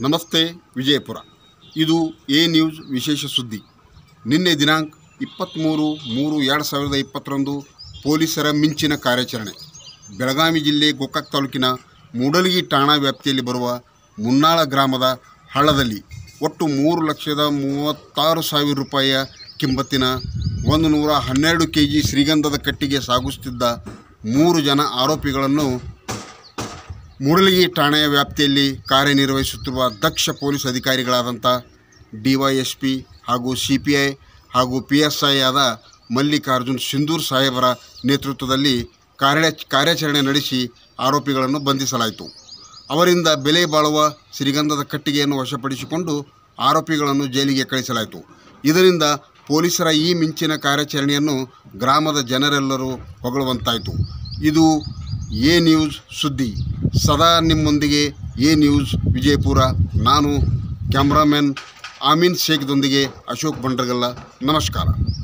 ನಮಸ್ತೆ ವಿಜಯಪುರ ಇದು A news ವಿಶೇಷ ಸುದ್ದಿ ನಿನ್ನೆ ದಿನಾಂಕ ಇಪ್ಪತ್ತ್ಮೂರು ಮೂರು ಎರಡು ಸಾವಿರದ ಇಪ್ಪತ್ತರಂದು ಪೊಲೀಸರ ಮಿಂಚಿನ ಕಾರ್ಯಾಚರಣೆ ಬೆಳಗಾವಿ ಜಿಲ್ಲೆ ಗೋಕಾಕ್ ತಾಲೂಕಿನ ಮೂಡಲಗಿ ಠಾಣಾ ವ್ಯಾಪ್ತಿಯಲ್ಲಿ ಬರುವ ಮುನ್ನಾಳ ಗ್ರಾಮದ ಹಳ್ಳದಲ್ಲಿ ಒಟ್ಟು ಮೂರು ಲಕ್ಷದ ಮೂವತ್ತಾರು ಸಾವಿರ ರೂಪಾಯಿಯ ಕಿಂಬತ್ತಿನ ಒಂದು ನೂರ ಹನ್ನೆರಡು ಕೆ ಜಿ ಶ್ರೀಗಂಧದ ಕಟ್ಟಿಗೆ ಸಾಗಿಸುತ್ತಿದ್ದ ಮೂರು ಜನ ಆರೋಪಿಗಳನ್ನು ಮೂಡಲಗಿ ಠಾಣೆಯ ವ್ಯಾಪ್ತಿಯಲ್ಲಿ ಕಾರ್ಯನಿರ್ವಹಿಸುತ್ತಿರುವ ದಕ್ಷ ಪೊಲೀಸ್ ಅಧಿಕಾರಿಗಳಾದಂಥ ಡಿ ವೈ ಎಸ್ ಪಿ ಹಾಗೂ ಸಿ ಪಿ ಐ ಹಾಗೂ ಪಿ ಎಸ್ ಐ ಆದ ಮಲ್ಲಿಕಾರ್ಜುನ್ ಸಿಂಧೂರ್ ಸಾಹೇಬರ ನೇತೃತ್ವದಲ್ಲಿ ಕಾರ್ಯ ಕಾರ್ಯಾಚರಣೆ ನಡೆಸಿ ಆರೋಪಿಗಳನ್ನು ಬಂಧಿಸಲಾಯಿತು ಅವರಿಂದ ಬೆಲೆ ಬಾಳುವ ಶ್ರೀಗಂಧದ ಕಟ್ಟಿಗೆಯನ್ನು ವಶಪಡಿಸಿಕೊಂಡು ಆರೋಪಿಗಳನ್ನು ಜೈಲಿಗೆ ಕಳಿಸಲಾಯಿತು ಇದರಿಂದ ಪೊಲೀಸರ ಈ ಮಿಂಚಿನ ಕಾರ್ಯಾಚರಣೆಯನ್ನು ಗ್ರಾಮದ ಜನರೆಲ್ಲರೂ ಹೊಗಳುವಂತಾಯಿತು ಇದು ಎ ನ್ಯೂಸ್ ಸುದ್ದಿ ಸದಾ ನಿಮ್ಮೊಂದಿಗೆ ಎ ನ್ಯೂಸ್ ವಿಜಯಪುರ ನಾನು ಕ್ಯಾಮ್ರಾಮನ್ ಆಮೀನ್ ಶೇಖ್ದೊಂದಿಗೆ ಅಶೋಕ್ ಬಂಡ್ರಗಲ್ಲ ನಮಸ್ಕಾರ